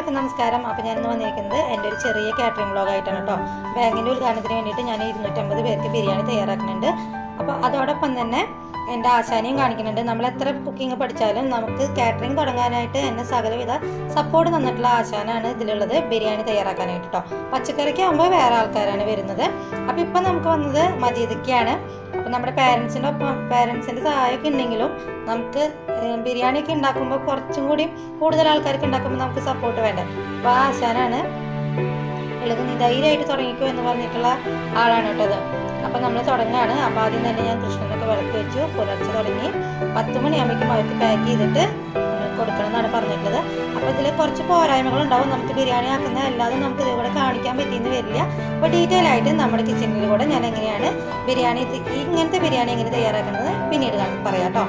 എല്ലാവർക്കും നമസ്കാരം അപ്പോൾ ഞാനിന്ന് വന്നിരിക്കുന്നത് എൻ്റെ ഒരു ചെറിയ കാറ്ററിംഗ് വ്ളോഗായിട്ടാണ് കേട്ടോ ബാങ്കിൻ്റെ ഉദ്ഘാടനത്തിന് വേണ്ടിയിട്ട് ഞാൻ ഇരുന്നൂറ്റമ്പത് പേർക്ക് ബിരിയാണി തയ്യാറാക്കുന്നുണ്ട് അപ്പോൾ അതോടൊപ്പം തന്നെ എൻ്റെ ആശാനെയും കാണിക്കുന്നുണ്ട് നമ്മൾ എത്ര കുക്കിംഗ് പഠിച്ചാലും നമുക്ക് കാറ്ററിംഗ് തുടങ്ങാനായിട്ട് എന്നെ സകലവിധ സപ്പോർട്ട് തന്നിട്ടുള്ള ആശാനാണ് ഇതിലുള്ളത് ബിരിയാണി തയ്യാറാക്കാനായിട്ട് കേട്ടോ പച്ചക്കറിക്ക് ആകുമ്പോൾ വേറെ ആൾക്കാരാണ് വരുന്നത് അപ്പോൾ ഇപ്പം നമുക്ക് വന്നത് മജീദക്കാണ് അപ്പം നമ്മുടെ പാരൻസിൻ്റെ ഒപ്പം പാരൻസിൻ്റെ സഹായമൊക്കെ ഉണ്ടെങ്കിലും നമുക്ക് ഏഹ്, ബിരിയാണിയൊക്കെ ഉണ്ടാക്കുമ്പോൾ കുറച്ചും കൂടി കൂടുതൽ ആൾക്കാർക്ക് ഉണ്ടാക്കുമ്പോൾ നമുക്ക് സപ്പോർട്ട് വേണ്ടേ അപ്പോൾ ആ ആശാനാണ് ഉള്ളത് നീ ധൈര്യമായിട്ട് തുടങ്ങിക്കോ എന്ന് പറഞ്ഞിട്ടുള്ള ആളാണ് കേട്ടത് അപ്പം നമ്മൾ തുടങ്ങുകയാണ് അപ്പോൾ ആദ്യം തന്നെ ഞാൻ കൃഷ്ണനൊക്കെ വിളക്ക് വെച്ചു പുലർച്ചെ തുടങ്ങി പത്ത് മണിയാകുമ്പോഴേക്കും അവർക്ക് പാക്ക് ചെയ്തിട്ട് കൊടുക്കണം എന്നാണ് പറഞ്ഞിട്ടുള്ളത് അപ്പോൾ ഇതിൽ കുറച്ച് പോരായ്മകളുണ്ടാവും നമുക്ക് ബിരിയാണി ആക്കുന്ന അല്ലാതെ നമുക്ക് ഇതിലൂടെ കാണിക്കാൻ പറ്റിയെന്ന് വരില്ല അപ്പോൾ ഡീറ്റെയിൽ ആയിട്ട് നമ്മുടെ കിച്ചണിൽ കൂടെ ഞാൻ എങ്ങനെയാണ് ബിരിയാണി ഇത് ഇങ്ങനത്തെ ബിരിയാണി എങ്ങനെ തയ്യാറാക്കുന്നത് പിന്നീട് കാണാം പറയാം കേട്ടോ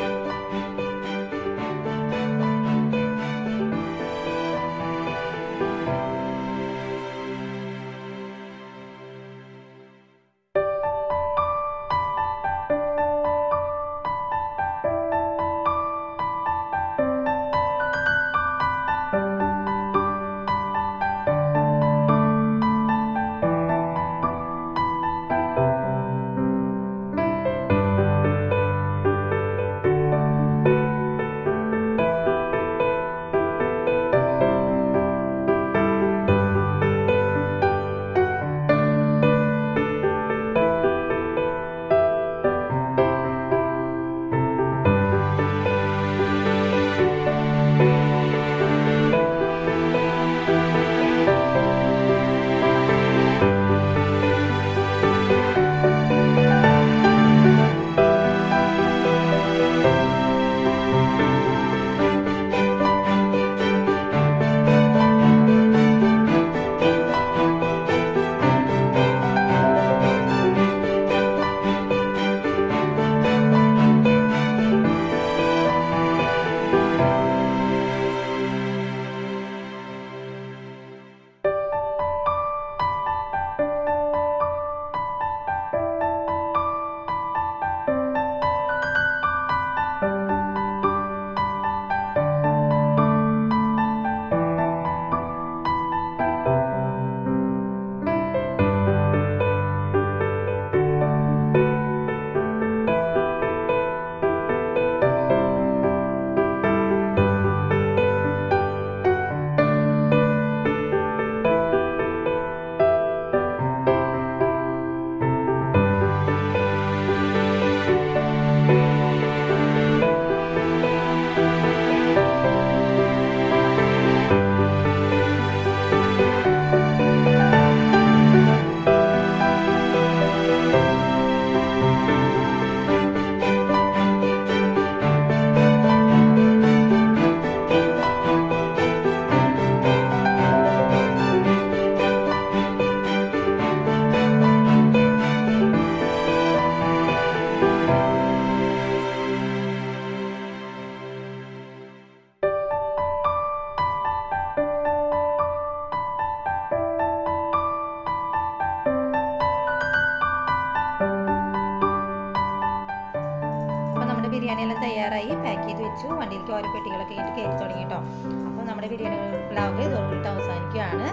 അപ്പോൾ നമ്മുടെ ബിരിയാണി എല്ലാം തയ്യാറായി പാക്ക് ചെയ്ത് വെച്ചു വണ്ടിയിലേക്ക് ഓരോ പെട്ടികളൊക്കെ ആയിട്ട് കയറ്റി തുടങ്ങി കേട്ടോ അപ്പോൾ നമ്മുടെ ബിരിയാണി വ്ളോഗ് ഇതോടുകൂടി അവസാനിക്കുകയാണ്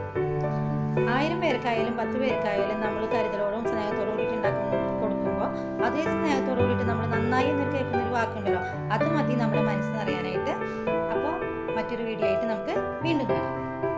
ആയിരം പേർക്കായാലും പത്ത് പേർക്കായാലും നമ്മൾ കരുതലോടും സ്നേഹത്തോടും കൂടിയിട്ട് ഉണ്ടാക്കും കൊടുക്കുമ്പോൾ അതേ സ്നേഹത്തോടു കൂടിയിട്ട് നമ്മൾ നന്നായി എന്നൊരു കേൾക്കുന്ന ഒരു വാക്കുണ്ടല്ലോ അത് മതി നമ്മുടെ മനസ്സിനറിയാനായിട്ട് അപ്പോൾ മറ്റൊരു വീഡിയോ ആയിട്ട് നമുക്ക് വീണ്ടും കാണാം